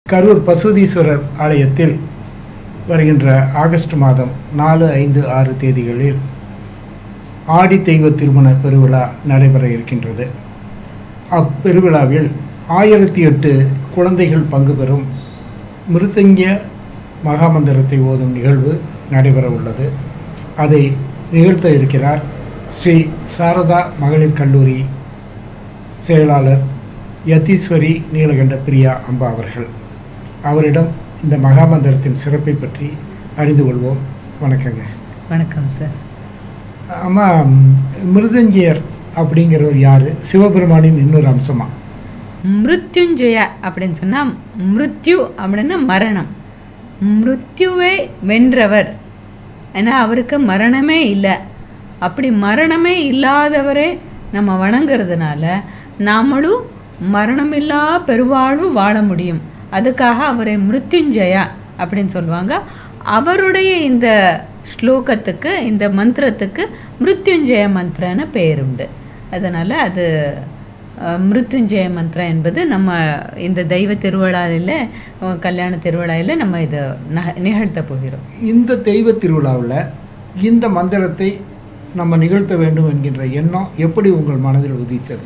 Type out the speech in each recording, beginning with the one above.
கரூர் பசுதீஸ்வரர் ஆலயத்தில் வருகின்ற ஆகஸ்ட் மாதம் நாலு ஐந்து ஆறு தேதிகளில் ஆடி தெய்வ திருமண பெருவிழா நடைபெற இருக்கின்றது அப்பெருவிழாவில் ஆயிரத்தி எட்டு குழந்தைகள் பங்கு பெறும் மிருத்தங்கிய மகாமந்திரத்தை ஓதும் நிகழ்வு நடைபெற உள்ளது அதை நிகழ்த்த இருக்கிறார் ஸ்ரீ சாரதா மகளிர் கல்லூரி செயலாளர் யதீஸ்வரி நீலகண்ட பிரியா அம்பா அவர்கள் அவரிடம் இந்த மகாமந்திரத்தின் சிறப்பை பற்றி அறிந்து கொள்வோம் வணக்கங்க வணக்கம் சார் அம்மா மிருதஞ்சியர் அப்படிங்கிறவர் யார் சிவபெருமானின் இன்னொரு அம்சமா மிருத்யுஞ்சய அப்படின்னு சொன்னால் மிருத்யு அப்படின்னா மரணம் மிருத்யுவை வென்றவர் ஏன்னா அவருக்கு மரணமே இல்லை அப்படி மரணமே இல்லாதவரே நம்ம வணங்குறதுனால நாமளும் மரணமில்லா பெருவாழ்வு வாழ முடியும் அதுக்காக அவரை மிருத்யுஞ்சயா அப்படின்னு சொல்லுவாங்க அவருடைய இந்த ஸ்லோகத்துக்கு இந்த மந்திரத்துக்கு மிருத்யுஞ்சய மந்திரன்னு பேர் உண்டு அதனால் அது அஹ், மிருத்யுஞ்சய மந்திரம் என்பது நம்ம இந்த தெய்வ திருவிழாவில் அஹ், கல்யாண திருவிழாவில் நம்ம இதை நக- நிகழ்த்த போகிறோம் இந்த தெய்வ திருவிழாவில் இந்த மந்திரத்தை நம்ம நிகழ்த்த வேண்டும் என்கின்ற எண்ணம் எப்படி உங்கள் மனதில் உதித்தது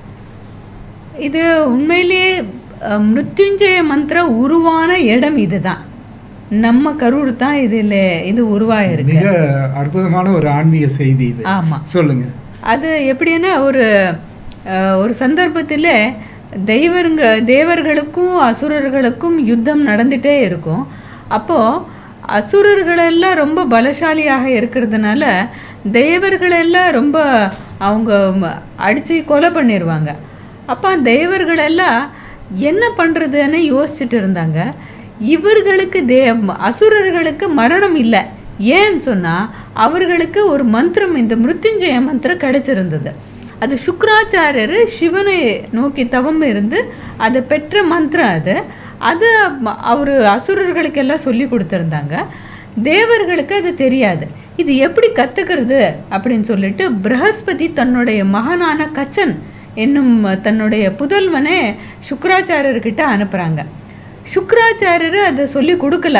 இது உண்மையிலேயே அஹ், மிருத்யுஞ்சய மந்திரம் உருவான இடம் இதுதான் நம்ம கரூர் தான் இதில் இது உருவாயிருக்கு மிக அற்புதமான ஒரு ஆன்மீக செய்தி இது ஆமாம் சொல்லுங்க அது எப்படின்னா ஒரு அஹ், ஒரு சந்தர்ப்பத்தில் தெய்வருங்க தேவர்களுக்கும் அசுரர்களுக்கும் யுத்தம் நடந்துகிட்டே இருக்கும் அப்போது அசுரர்களெல்லாம் ரொம்ப பலசாலியாக இருக்கிறதுனால தேவர்களெல்லாம் ரொம்ப அவங்க அடித்து கொலை பண்ணிடுவாங்க அப்போ தேவர்களெல்லாம் என்ன பண்ணுறதுன்னு யோசிச்சுட்டு இருந்தாங்க இவர்களுக்கு தே அசுரர்களுக்கு மரணம் இல்லை ஏன்னு சொன்னால் அவர்களுக்கு ஒரு மந்திரம் இந்த மிருத்யுஞ்சய மந்திரம் கிடைச்சிருந்தது அது சுக்ராச்சாரியர் சிவனை நோக்கி தவம் இருந்து அதை பெற்ற மந்திரம் அது அது அவர் அசுரர்களுக்கெல்லாம் சொல்லி கொடுத்துருந்தாங்க தேவர்களுக்கு அது தெரியாது இது எப்படி கற்றுக்கிறது அப்படின்னு சொல்லிட்டு பிரகஸ்பதி தன்னுடைய மகனான கச்சன் என்னும் தன்னுடைய புதல்வனை சுக்ராச்சாரியர்கிட்ட அனுப்புகிறாங்க சுக்ராச்சாரியர் அதை சொல்லி கொடுக்கல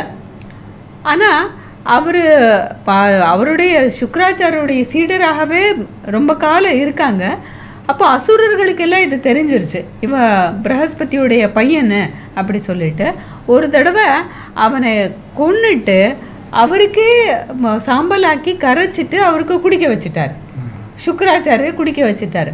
ஆனால் அவர் அவருடைய சுக்ராச்சாரியருடைய சீடராகவே ரொம்ப காலம் இருக்காங்க அப்போ அசுரர்களுக்கெல்லாம் இது தெரிஞ்சிருச்சு இவ பிரகஸ்பதியுடைய பையனு அப்படி சொல்லிட்டு ஒரு தடவை அவனை கொன்னுட்டு அவருக்கே ம- சாம்பலாக்கி கரைச்சிட்டு அவருக்கு குடிக்க வச்சிட்டார் சுக்ராச்சாரியர் குடிக்க வச்சிட்டார்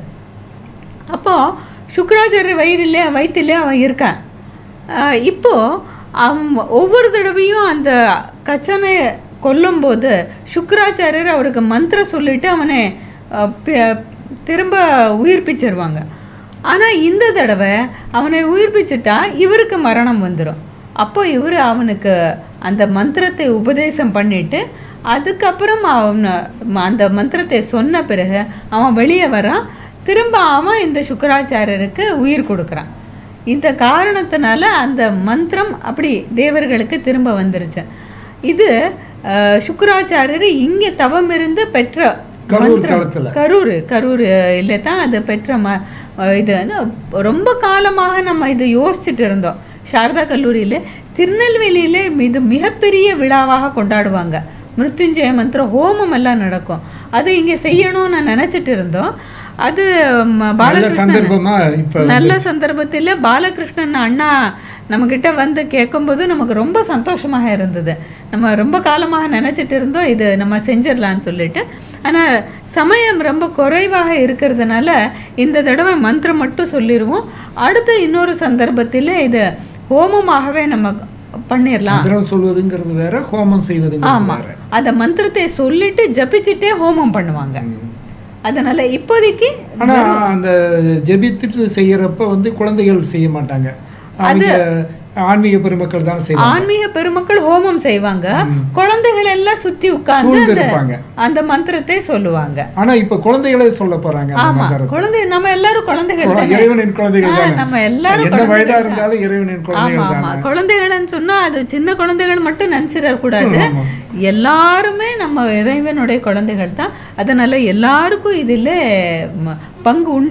அப்போது சுக்ராச்சாரியர் வயிறிலே வயிற்றிலே அவன் இருக்கான் ஆஹ் இப்போ அவன் ஒவ்வொரு தடவையும் அந்த கச்சனை கொல்லும்போது சுக்ராச்சாரியர் அவருக்கு மந்திரம் சொல்லிட்டு அவனை ஆஹ் பி- திரும்ப உயிர்ப்பிச்சிருவாங்க ஆனால் இந்த தடவை அவனை உயிர்ப்பிச்சிட்டா இவருக்கு மரணம் வந்துடும் அப்போ இவர் அவனுக்கு அந்த மந்திரத்தை உபதேசம் பண்ணிட்டு அதுக்கப்புறம் அவன் அந்த மந்திரத்தை சொன்ன பிறகு அவன் வெளியே வரான் திரும்ப அவன் இந்த சுக்கராச்சாரியருக்கு உயிர் கொடுக்குறான் இந்த காரணத்தினால அந்த மந்திரம் அப்படி தேவர்களுக்கு திரும்ப வந்துருச்சு இது அஹ், சுக்கராச்சாரியர் இங்கே தவம் இருந்து பெற்ற கரூர் மந்திரம். தலத்துல. கரூர் கரூர் இல்லை தான் அது பெற்ற ம அஹ் இதுன்னு ரொம்ப காலமாக நம்ம இது யோசிச்சுட்டு இருந்தோம் சாரதா கல்லூரியில் திருநெல்வேலியில் இது மிகப்பெரிய விழாவாக கொண்டாடுவாங்க மிருத்யுஞ்சய மந்திர ஹோமம் எல்லாம் நடக்கும் அது இங்கே செய்யணும்னு நான் நினச்சிட்டு இருந்தோம் அது ம, நல்ல பாலகிருஷ்ணன் சந்தர்ப்பமா இப்ப நல்ல சந்தர்ப்பத்தில் பாலகிருஷ்ணன் அண்ணா நம்மக்கிட்ட வந்து கேட்கும்போது நமக்கு ரொம்ப சந்தோஷமாக இருந்தது நம்ம ரொம்ப காலமாக நினச்சிட்டு இருந்தோம் இது நம்ம செஞ்சிடலான்னு சொல்லிட்டு ஆனால் சமயம் ரொம்ப குறைவாக இருக்கிறதுனால இந்த தடவை மந்திரம் மட்டும் சொல்லிடுவோம் அடுத்து இன்னொரு சந்தர்ப்பத்தில் இது ஹோமமாகவே நம்ம பண்ணிடலாம் மந்திரம் சொல்வதுங்கிறது வேற ஹோமம் செய்வதுங்கிறது ஆமாம் வேற அந்த மந்திரத்தை சொல்லிட்டு ஜபிச்சுட்டே ஹோமம் பண்ணுவாங்க ம். அதனால இப்போதைக்கு ஆனா அந்த ஜெபித்துட்டு செய்யறப்ப வந்து குழந்தைகள் செய்ய மாட்டாங்க அவங்க ஆன்மீக பெருமக்கள் தான் செய்வாங்க ஆன்மீக பெருமக்கள் ஹோமம் செய்வாங்க குழந்தைகள் எல்லாம் சுத்தி உட்கார்ந்து சூழ்ந்து அந்த இருப்பாங்க அந்த மந்திரத்தை சொல்லுவாங்க ஆனா இப்ப குழந்தைகளே சொல்ல போறாங்க அந்த ஆமா மந்திரத்தை. குழந்தை நம்ம எல்லாரும் குழந்தைகள் குழ- தானே இறைவனின் குழந்தைகள் ஆ, தானே நம்ம எல்லாரும் என்ன வயதா குழந்தைகள் தான். இருந்தாலும் இறைவனின் ஆமா குழந்தைகள் ஆமா தானே குழந்தைகள்னு சொன்னா அது சின்ன குழந்தைகள் மட்டும் நினைச்சிடக்கூடாது ஆமா. எல்லாருமே நம்ம இறைவனுடைய குழந்தைகள் தான் அதனால எல்லாருக்கும் இதில் ம- பங்கு உண்டு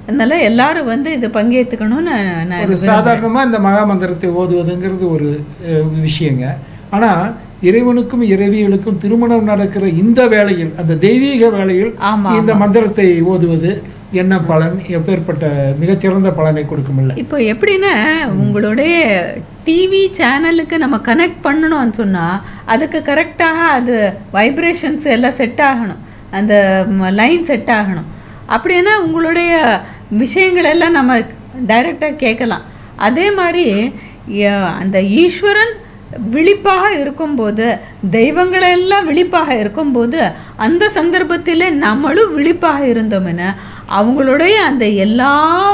அதனால எல்லாரும் வந்து இது பங்கேற்றுக்கணும்னு நான் ஒரு சாதாரணமா இந்த மகா மந்திரத்தை ஓதுவதுங்கிறது ஒரு அஹ், விஷயங்க ஆனா இறைவனுக்கும் இறைவிகளுக்கும் திருமணம் நடக்கிற இந்த வேளையில் அந்த தெய்வீக வேளையில் ஆமா இந்த மந்திரத்தை ஓதுவது என்ன பலன் எப்பேற்பட்ட மிகச்சிறந்த பலனை கொடுக்குமில்ல இப்போ எப்படின்னா உங்களுடைய டிவி சேனலுக்கு நம்ம கனெக்ட் பண்ணணும்னு சொன்னால் அதுக்கு கரெக்டாக அது வைப்ரேஷன்ஸ் எல்லாம் செட் ஆகணும் அந்த லைன் செட் ஆகணும் அப்படின்னா உங்களுடைய விஷயங்கள் எல்லாம் நம்ம டைரெக்டாக கேட்கலாம் அதே மாதிரி ய- அந்த ஈஸ்வரன் விழிப்பாக இருக்கும்போது தெய்வங்களெல்லாம் விழிப்பாக இருக்கும்போது அந்த சந்தர்ப்பத்தில் நம்மளும் விழிப்பாக இருந்தோம்னா அவங்களுடைய அந்த எல்லா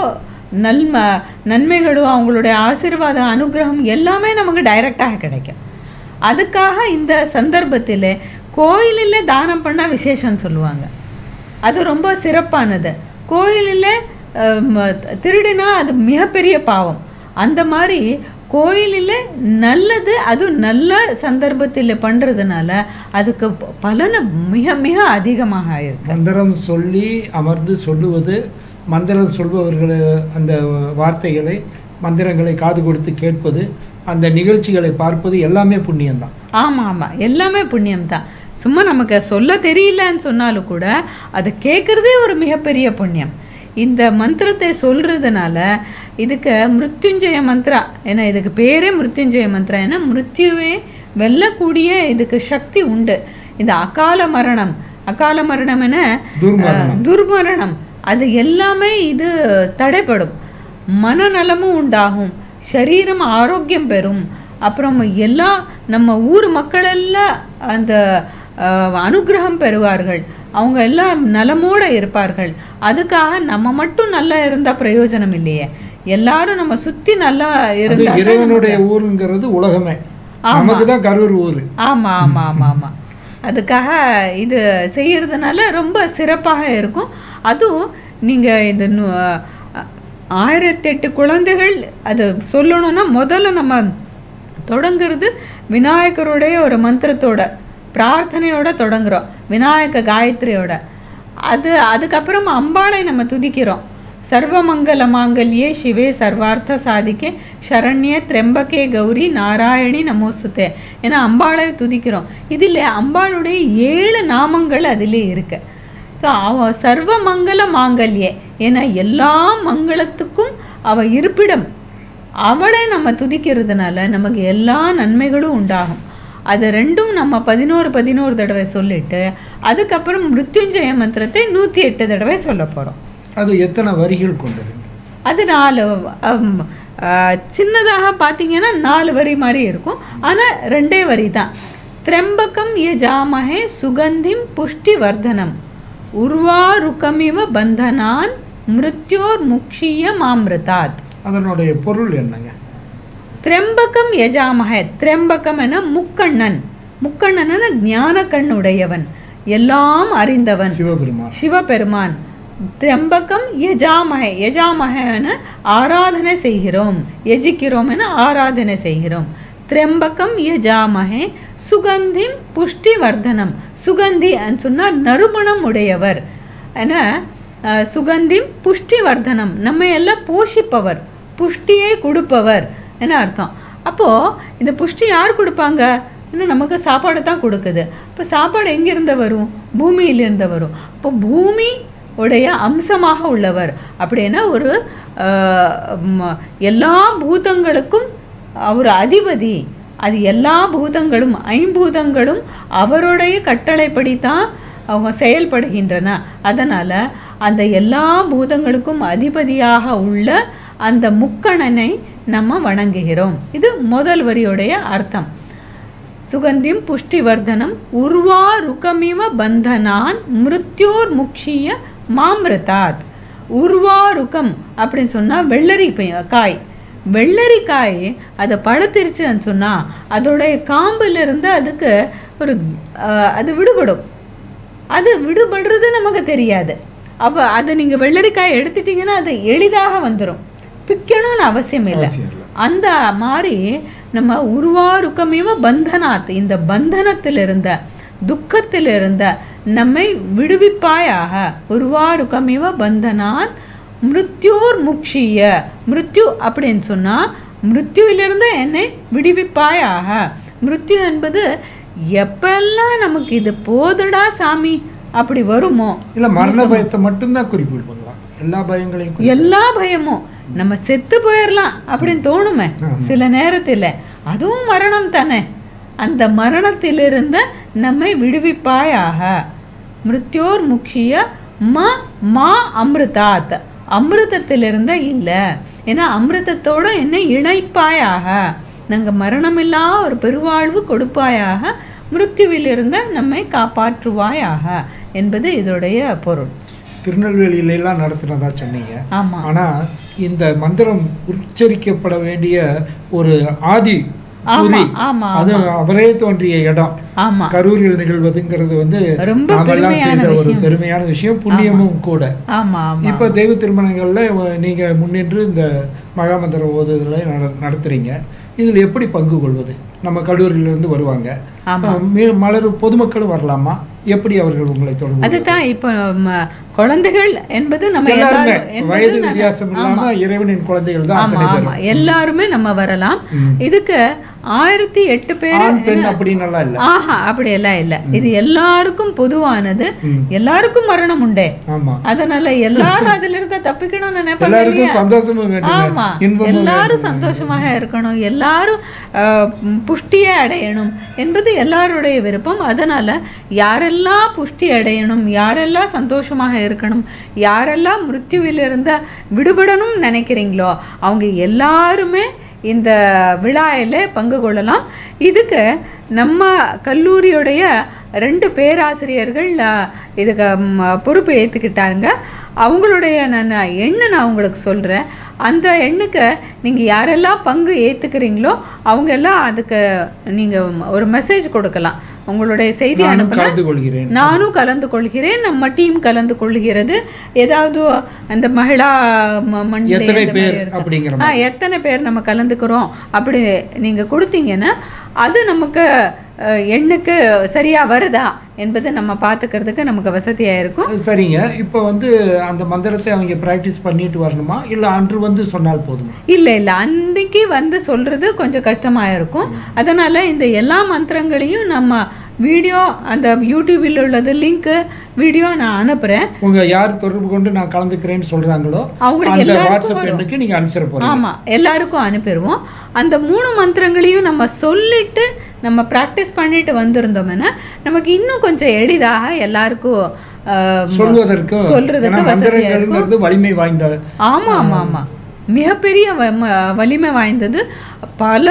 நன்ம நன்மைகளும் அவங்களுடைய ஆசீர்வாதம் அனுகிரகம் எல்லாமே நமக்கு டைரெக்டாக கிடைக்கும் அதுக்காக இந்த சந்தர்ப்பத்தில் கோயிலில் தானம் பண்ணால் விசேஷம்னு சொல்லுவாங்க அது ரொம்ப சிறப்பானது கோயிலில் அம், திருடினா அது மிகப்பெரிய பாவம் அந்த மாதிரி கோயிலில் நல்லது அது நல்ல சந்தர்ப்பத்தில் பண்ணுறதுனால அதுக்கு ப- பலனு மிக மிக அதிகமாக இருக்கு மந்திரம் சொல்லி அமர்ந்து சொல்லுவது மந்திரம் சொல்பவர்கள் அந்த வார்த்தைகளை மந்திரங்களை காது கொடுத்து கேட்பது அந்த நிகழ்ச்சிகளை பார்ப்பது எல்லாமே புண்ணியம்தான் ஆமாம் ஆமாம் எல்லாமே புண்ணியம்தான் சும்மா நமக்கு சொல்ல தெரியலன்னு சொன்னாலும் கூட அதை கேட்குறதே ஒரு மிகப்பெரிய புண்ணியம் இந்த மந்திரத்தை சொல்கிறதுனால இதுக்கு மிருத்யுஞ்சய மந்திரா ஏன்னா இதுக்கு பேரே மிருத்யுஞ்சய மந்திரா ஏன்னா மிருத்யுவே வெல்லக்கூடிய இதுக்கு சக்தி உண்டு இந்த அகால மரணம் அகால மரணம் என துர்மரணம். துர்மரணம் அது எல்லாமே இது தடைப்படும் மனநலமும் உண்டாகும் சரீரம் ஆரோக்கியம் பெறும் அப்புறம் எல்லா நம்ம ஊர் மக்களெல்லாம் அந்த அஹ், அனுக்கிரகம் பெறுவார்கள் அவங்க எல்லாம் நலமோட இருப்பார்கள் அதுக்காக நம்ம மட்டும் நல்லா இருந்தால் பிரயோஜனம் இல்லையே எல்லாரும் நம்ம சுற்றி நல்லா அது இருந்தா இறைவனுடைய ஊருங்கிறது உலகமே நமக்கு தான் கரூர் ஊர் ஆமாம் ஆமாம் ஆமாம் ஆமாம் அதுக்காக இது செய்யறதுனால ரொம்ப சிறப்பாக இருக்கும் அதுவும் நீங்கள் இது நு- அ- ஆயிரத்தெட்டு குழந்தைகள் அது சொல்லணும்னா முதல்ல நம்ம தொடங்குறது விநாயகருடைய ஒரு மந்திரத்தோட பிரார்த்தனையோட தொடங்குறோம் விநாயக காயத்ரியோட அது அதுக்கப்புறம் அம்பாளை நம்ம துதிக்கிறோம் சர்வமங்கல மாங்கல்யே சிவே சர்வார்த்த சாதிக்கே சரண்யே திரம்பகே கௌரி நாராயணி நமோஸ்துதே ஏன்னா அம்பாளை துதிக்கிறோம் இதில் அம்பாளுடைய ஏழு நாமங்கள் அதிலே இருக்கு ஸோ அவ சர்வமங்கல மாங்கல்யே ஏன்னா எல்லா மங்களத்துக்கும் அவ இருப்பிடம் அவளை நம்ம துதிக்கிறதுனால நமக்கு எல்லா நன்மைகளும் உண்டாகும் அது ரெண்டும் நம்ம பதினோரு பதினோரு தடவை சொல்லிட்டு அதுக்கப்புறம் மிருத்யுஞ்சய மந்திரத்தை நூற்றி எட்டு தடவை சொல்ல போகிறோம் அது எத்தனை வரிகள் கொண்டது அது நாலு அம், ஆ, சின்னதாக பார்த்தீங்கன்னா நாலு வரி மாதிரி இருக்கும் ஆனால் ரெண்டே வரி தான் திரம்பகம் யஜாமஹே சுகந்திம் புஷ்டி வர்தனம் உர்வாருக்கமிவ பந்தனான் மிருத்யோர் முக்ஷிய மாமிருதாத் அதனுடைய பொருள் என்னங்க திரம்பகம் யஜாமஹ திரம்பகம் என முக்கண்ணன் முக்கண்ணன் ஞான கண்ணுடையவன் எல்லாம் அறிந்தவன் சிவபெருமான் சிவபெருமான் திரம்பகம் யஜாமஹ யஜாமஹன ஆராதனை செய்கிறோம் யஜிக்கிறோம் என ஆராதனை செய்கிறோம் திரம்பகம் யஜாமஹே சுகந்திம் புஷ்டி வர்தனம் சுகந்தி சொன்னால் நறுமணம் உடையவர் என அஹ், சுகந்திம் புஷ்டி வர்தனம் நம்ம எல்லாம் போஷிப்பவர் புஷ்டியை கொடுப்பவர் என்ன அர்த்தம் அப்போது இந்த புஷ்டி யார் கொடுப்பாங்க இன்னும் நமக்கு சாப்பாடு தான் கொடுக்குது இப்போ சாப்பாடு எங்கேருந்து வரும் பூமியிலிருந்து வரும் அப்போ பூமி உடைய அம்சமாக உள்ளவர் அப்படின்னா ஒரு ஆஹ், ம- எல்லா பூதங்களுக்கும் அவர் அதிபதி அது எல்லா பூதங்களும் ஐம்பூதங்களும் அவருடைய கட்டளைப்படி தான் அவங்க செயல்படுகின்றன அதனால் அந்த எல்லா பூதங்களுக்கும் அதிபதியாக உள்ள அந்த முக்கணனை நம்ம வணங்குகிறோம் இது முதல் வரியுடைய அர்த்தம் சுகந்திம் புஷ்டிவர்தனம் உருவா ருகமிவ பந்தனான் மிருத்யோர் முக்ஷிய மாமிருதாத் உருவா ருகம் அப்படின்னு சொன்னால் வெள்ளரி பை- காய் வெள்ளரிக்காய் அதை பழுத்திருச்சுன்னு சொன்னால் அதோடைய காம்பிலிருந்து அதுக்கு ஒரு அஹ், அது விடுபடும் அது விடுபடுறது நமக்கு தெரியாது அப்போ அதை நீங்கள் வெள்ளரிக்காய் எடுத்துட்டீங்கன்னா அது எளிதாக வந்துடும் பிக்கணும்னு அவசியம் இல்லை அவசியம் இல்லை. அந்த மாதிரி நம்ம உருவாருக்கமிவ பந்தனாத் இந்த பந்தனத்தில் இருந்த துக்கத்தில் இருந்த நம்மை விடுவிப்பாயாக உருவாருக்கமிவ பந்தனாத் மிருத்யோர் முக்ஷிய மிருத்யு அப்படின்னு சொன்னால் மிருத்யுவிலிருந்து என்னை விடுவிப்பாயாக மிருத்யு என்பது எப்பெல்லாம் நமக்கு இது போதுடா சாமி அப்படி வருமோ இல்ல மரண பயத்தை மட்டும்தான் குறிப்பிடுவாங்களா எல்லா பயங்களையும் குறி- எல்லா பயமும் நம்ம செத்து போயிடலாம் அப்படின்னு தோணுமே சில நேரத்தில் அதுவும் மரணம் தானே அந்த மரணத்திலிருந்து நம்மை விடுவிப்பாயாக மிருத்யோர் முக்கிய ம மா அமிர்தாத் அமிர்தத்திலிருந்த இல்லை ஏன்னா அமிர்தத்தோட என்ன இணைப்பாயாக நாங்கள் மரணமில்லா ஒரு பெருவாழ்வு கொடுப்பாயாக மிருத்யுவிலிருந்து நம்மை காப்பாற்றுவாயாக என்பது இதோடைய பொருள் திருநெல்வேலியில எல்லாம் நடத்தினதா சொன்னீங்க ஆமாம் ஆனா இந்த மந்திரம் உச்சரிக்கப்பட வேண்டிய ஒரு ஆதி ஆமா குறி, ஆமா அது அவரே தோன்றிய இடம் ஆமா கரூரில் நிகழ்வதுங்கிறது வந்து ரொம்ப நாமெல்லாம் பெருமையான செய்த ஒரு விஷயம். பெருமையான விஷயம் புண்ணியமும் கூட ஆமா ஆமா இப்ப தெய்வ திருமணங்கள்ல வ- நீங்க முன்னின்று இந்த மகாமந்திர ஓதுதலை நட- நடத்துறீங்க இதுல எப்படி பங்கு கொள்வது நம்ம கல்லூரியில இருந்து வருவாங்க ஆமா. அஹ் மீ- மலர் பொதுமக்களும் வரலாமா எப்படி அவர்கள் உங்களை தொடர்பு அதுதான் இப்போ ம- குழந்தைகள் என்பது நம்ம எல்லாருமே எல்லாரும் என்பது வயது நான்- வித்தியாசம் இல்லாம இறைவனின் குழந்தைகள் தான் ஆமா அத்தனை ஆமா பேரும் எல்லாருமே நம்ம வரலாம் ம். இதுக்கு ஆயிரத்தி எட்டு பேர் ஆண் பெண் அப்படின்னு எல்லாம் இல்ல ஆஹா அப்படி எல்லாம் இல்ல இது எல்லாருக்கும் பொதுவானது ம். எல்லாருக்கும் மரணம் உண்டே ஆமா அதனால எல்லாரும் அதுல இருக்க தப்பிக்கணும்னு நினைப்பாங்க எல்லாருக்கும் இல்லையா? சந்தோஷமும் வேண்டும் ஆமா இன்பமும் எல்லாரும் வேண்டும். சந்தோஷமாக இருக்கணும் எல்லாரும் அஹ், ம், புஷ்டியை அடையணும் என்பது எல்லாருடைய விருப்பம் அதனால யாரெல்லாம் புஷ்டி அடையணும் யாரெல்லாம் சந்தோஷமாக இருக்கணும் யாரெல்லாம் மிருத்யுவிலிருந்து விடுபடணும் நினைக்கிறீங்களோ அவங்க எல்லாருமே இந்த விழாவில் பங்கு கொள்ளலாம் இதுக்கு நம்ம கல்லூரியுடைய ரெண்டு பேராசிரியர்கள் அஹ், இதுக்கு ம், பொறுப்பு ஏற்றுக்கிட்டாங்க அவங்களுடைய நான் எண்ணை நான் உங்களுக்கு சொல்கிறேன் அந்த எண்ணுக்கு நீங்கள் யாரெல்லாம் பங்கு ஏற்றுக்கிறீங்களோ அவங்க எல்லாம் அதுக்கு நீங்கள் ஒரு மெசேஜ் கொடுக்கலாம் உங்களுடைய செய்தி நானும் அனுப்பினா கலந்து கொள்கிறேன் நானும் கலந்து கொள்கிறேன் நம்ம டீம் கலந்து கொள்கிறது ஏதாவது அந்த மகிழா ம- மண்ணில் எத்தனை இந்த மாதிரி பேர் இருக்கு. அப்படிங்கிற ஆ எத்தனை பேர் நம்ம கலந்துக்கிறோம் அப்படி நீங்கள் கொடுத்தீங்கன்னா அது நமக்கு அஹ், எண்ணுக்கு சரியாக வருதா என்பதை நம்ம பார்த்துக்கிறதுக்கு நமக்கு வசதியாக இருக்கும் சரிங்க இப்போ வந்து அந்த மந்திரத்தை அவங்க பிராக்டிஸ் பண்ணிட்டு வரணுமா இல்ல அன்று வந்து சொன்னால் போதுமா இல்லை இல்லை அன்றைக்கு வந்து சொல்கிறது கொஞ்சம் கஷ்டமாக இருக்கும் அதனால் இந்த எல்லா மந்திரங்களையும் நம்ம வீடியோ அந்த யூடியூபில் உள்ளது லிங்க்கு வீடியோ நான் அனுப்புகிறேன் உங்க யார் தொடர்பு கொண்டு நான் கலந்துக்கிறேன்னு சொல்றாங்களோ அவங்களுக்கு அந்த எல்லாருக்கும் வாட்ஸ்அப் வரும். எண்ணுக்கு நீங்க அனுப்பிச்சிட போறீங்க ஆமாம் எல்லாருக்கும் அனுப்பிடுவோம் அந்த மூணு மந்திரங்களையும் நம்ம சொல்லிட்டு நம்ம ப்ராக்டிஸ் பண்ணிட்டு வந்திருந்தோம்னா நமக்கு இன்னும் கொஞ்சம் எளிதாக எல்லாருக்கும் ஆஹ், சொல்வதற்கு சொல்றதுக்கு ஏன்னா வசதியா இருக்கும் மந்திரங்கள்ங்கிறது வலிமை வாய்ந்த ஆமா ஆமா ஆமா மிகப்பெரிய வ- ம- வலிமை வாய்ந்தது பல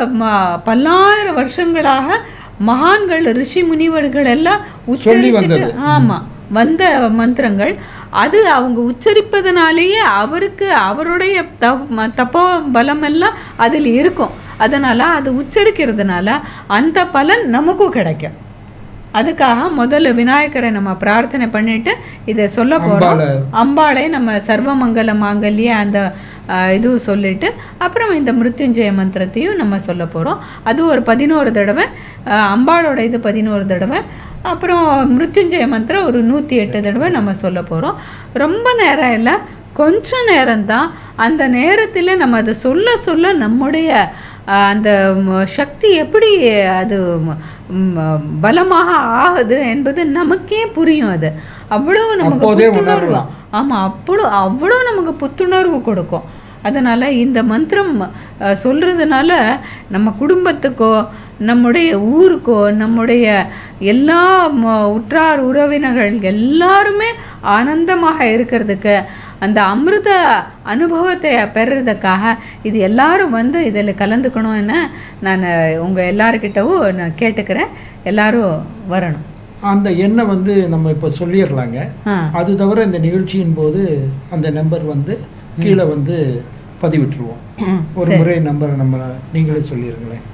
ம- பல்லாயிரம் வருஷங்களாக மகான்கள் ரிஷி முனிவர்கள் எல்லாம் உச்சரிச்சுட்டு வந்தது. ஆமா வந்த மந்திரங்கள் அது அவங்க உச்சரிப்பதனாலேயே அவருக்கு அவருடைய தவ- ம- தப்போ பலம் எல்லாம் அதில் இருக்கும் அதனால அது உச்சரிக்கிறதுனால அந்த பலன் நமக்கும் கிடைக்கும் அதுக்காக முதல்ல விநாயகரை நம்ம பிரார்த்தனை பண்ணிட்டு இதை சொல்ல போறோம் அம்பாளை. அம்பாளை நம்ம சர்வமங்கல மாங்கல்ய அந்த ஆஹ், இது சொல்லிட்டு அப்புறம் இந்த மிருத்யுஞ்சய மந்திரத்தையும் நம்ம சொல்ல போகிறோம் அது ஒரு பதினோரு தடவை ஆஹ், அம்பாளோட இது பதினோரு தடவை அப்புறம் மிருத்யுஞ்சய மந்திரம் ஒரு நூற்றி எட்டு தடவை நம்ம சொல்ல போகிறோம் ரொம்ப நேரம் இல்லை கொஞ்ச நேரம்தான் அந்த நேரத்தில் நம்ம அதை சொல்ல சொல்ல நம்முடைய ஆஹ், அந்த ம- சக்தி எப்படி அது ம- ம், பலமாக ஆகுது என்பது நமக்கே புரியும் அது அவ்வளவு நமக்கு அப்போதே புத்துணர்வு உணரலாம். ஆமாம் அவ்வளோ அவ்வளோ நமக்கு புத்துணர்வு கொடுக்கும் அதனால் இந்த மந்திரம் அஹ், சொல்றதுனால நம்ம குடும்பத்துக்கோ நம்முடைய ஊருக்கோ நம்முடைய எல்லா ம- உற்றார் உறவினர்கள் எல்லாருமே ஆனந்தமாக இருக்கிறதுக்கு அந்த அமிர்த அனுபவத்தை பெறுறதுக்காக இது எல்லாரும் வந்து இதில் கலந்துக்கணும்னு நான் உங்கள் எல்லாருக்கிட்டவும் நான் கேட்டுக்கிறேன் எல்லாரும் வரணும் அந்த எண்ணை வந்து நம்ம இப்போ சொல்லிடலாங்க ஆ அது தவிர இந்த நிகழ்ச்சியின் போது அந்த நம்பர் வந்து கீழே வந்து பதிவிட்டுருவோம் ம், ஒரு முறை நம்பரை நம்ம நீங்களே சொல்லிருங்களேன்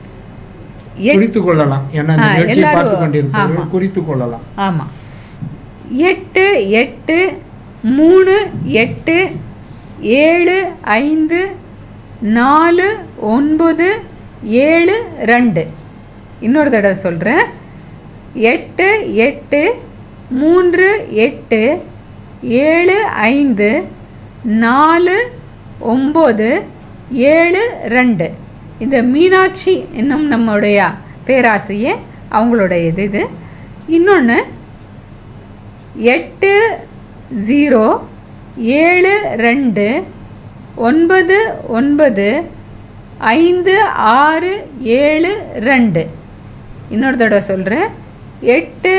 எட்- குறித்து கொள்ளலாம் ஏன்னா இந்த ஆ, நிகழ்ச்சியை எல்லாரும் பார்த்து கொண்டிருப்பவர்கள் ஆமா. குறித்து கொள்ளலாம் ஆமாம் எட்டு எட்டு மூணு எட்டு ஏழு ஐந்து நாலு ஒன்பது ஏழு ரெண்டு இன்னொரு தடவை சொல்கிறேன் எட்டு எட்டு மூன்று எட்டு ஏழு ஐந்து நாலு ஒம்பது ஏழு ரெண்டு இந்த மீனாட்சி என்னும் நம்முடைய பேராசிரியை அவங்களுடைய இது இது இன்னொன்று எட்டு ஜீரோ ஏழு ரெண்டு ஒன்பது ஒன்பது ஐந்து ஆறு ஏழு ரெண்டு இன்னொரு தடவை சொல்கிறேன் எட்டு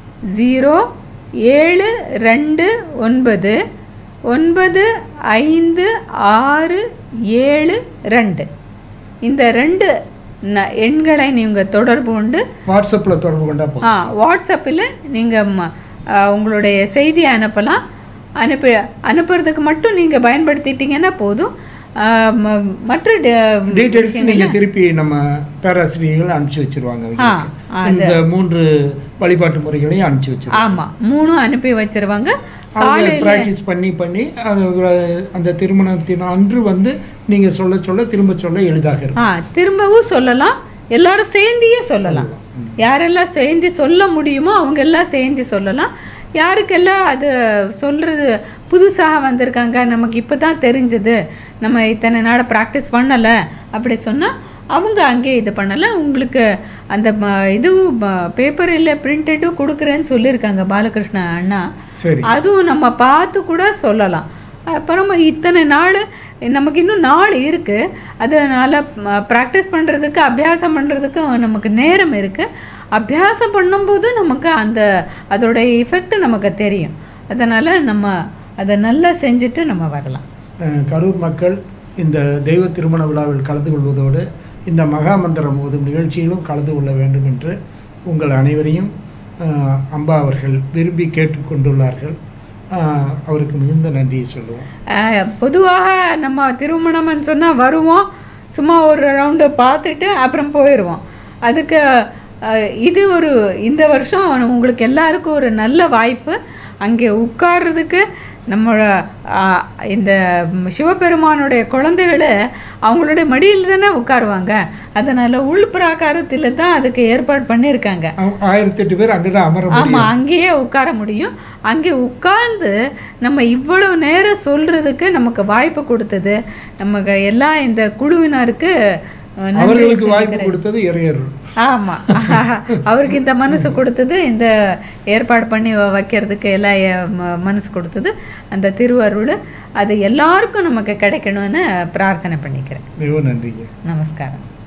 ஜீரோ ஏழு ரெண்டு ஒன்பது ஒன்பது ஐந்து ஆறு ஏழு ரெண்டு இந்த ரெண்டு ந எண்களை நீங்கள் தொடர்பு கொண்டு வாட்ஸ்அப்பில் தொடர்பு கொண்டா போதும் ஆ வாட்ஸ்அப்பில் நீங்கள் உங்களுடைய செய்தியை அனுப்பலாம் அனுப்பி அனுப்புறதுக்கு மட்டும் நீங்கள் பயன்படுத்திட்டீங்கன்னா போதும் ஆ, ம- மற்ற ட- டீட்டெயில்ஸ் நீங்க திருப்பி நம்ம பேராசிரியர்கள் அனுப்பிச்சு வச்சிருவாங்க ஆ, அவங்களுக்கு. இந்த மூன்று வழிபாட்டு முறைகளையும் அனுப்பிச்சு வச்சிருவாங்க ஆமாம் மூணும் அனுப்பி வச்சிருவாங்க அவங்க காலையில் ப்ராக்டிஸ் பண்ணி பண்ணி அது ஒரு- அந்த திருமணத்தின் அன்று வந்து நீங்க சொல்ல சொல்ல திரும்ப சொல்ல எளிதாக இருக்கும் ஆ திரும்பவும் சொல்லலாம் எல்லாரும் சேர்ந்தியே சொல்லலாம் யாரெல்லாம் சேர்ந்து சொல்ல முடியுமோ அவங்க எல்லாம் சேர்ந்து சொல்லலாம் யாருக்கெல்லாம் அது சொல்கிறது புதுசாக வந்திருக்காங்க நமக்கு இப்போ தான் தெரிஞ்சது நம்ம இத்தனை நாள் ப்ராக்டிஸ் பண்ணலை அப்படி சொன்னால் அவங்க அங்கேயே இது பண்ணலை உங்களுக்கு அந்த ம- இதுவும் பேப்பரில் பிரிண்டடும் கொடுக்குறேன்னு சொல்லியிருக்காங்க பாலகிருஷ்ண அண்ணா சரி அதுவும் நம்ம பார்த்து கூட சொல்லலாம் அப்புறமா இத்தனை நாள் நமக்கு இன்னும் நாள் இருக்குது அதனால் ப்ராக்டிஸ் பண்ணுறதுக்கு அபியாசம் பண்ணுறதுக்கு நமக்கு நேரம் இருக்குது அபியாசம் பண்ணும்போது நமக்கு அந்த அதோட எஃபெக்ட் நமக்கு தெரியும் அதனால் நம்ம அதை நல்லா செஞ்சுட்டு நம்ம வரலாம் அஹ், கரூர் மக்கள் இந்த தெய்வ திருமண விழாவில் கலந்து கொள்வதோடு இந்த மகாமந்திரம் ஓதும் நிகழ்ச்சியிலும் கலந்து கொள்ள வேண்டும் என்று உங்கள் அனைவரையும் அஹ், அம்பா அவர்கள் விரும்பி கேட்டுக்கொண்டுள்ளார்கள் அஹ், அவருக்கு மிகுந்த நன்றியை சொல்லுவோம் அஹ், பொதுவாக நம்ம திருமணம்னு சொன்னால் வருவோம் சும்மா ஒரு ரவுண்டு பார்த்துட்டு அப்புறம் போயிடுவோம் அதுக்கு அஹ், இது ஒரு இந்த வருஷம் உங்களுக்கு எல்லாருக்கும் ஒரு நல்ல வாய்ப்பு அங்கே உட்கார்றதுக்கு நம்மளோட அஹ், இந்த சிவபெருமானுடைய குழந்தைகளை அவங்களுடைய மடியில் தானே உட்காருவாங்க அதனால் உள்பிராகாரத்தில் தான் அதுக்கு ஏற்பாடு பண்ணியிருக்காங்க ஆ- ஆயிரத்தி எட்டு பேர் அங்கே தான் அமர முடியும் ஆமாம் அங்கேயே உட்கார முடியும் அங்கே உட்கார்ந்து நம்ம இவ்வளவு நேரம் சொல்கிறதுக்கு நமக்கு வாய்ப்பு கொடுத்தது நமக்கு எல்லாம் இந்த குழுவினருக்கு அஹ், நன்றி அவர்களுக்கு வாய்ப்பு சொல்லிக்கிறேன். கொடுத்தது இறையர் ஆமாம் அவருக்கு இந்த மனசு கொடுத்தது இந்த ஏற்பாடு பண்ணி வ- வைக்கிறதுக்கு எல்லாம் எ- ம- மனசு கொடுத்தது அந்த திருவருள் அது எல்லாருக்கும் நமக்கு கிடைக்கணும்னு பிரார்த்தனை பண்ணிக்கிறேன் மிகவும் நன்றிங்க நமஸ்காரம்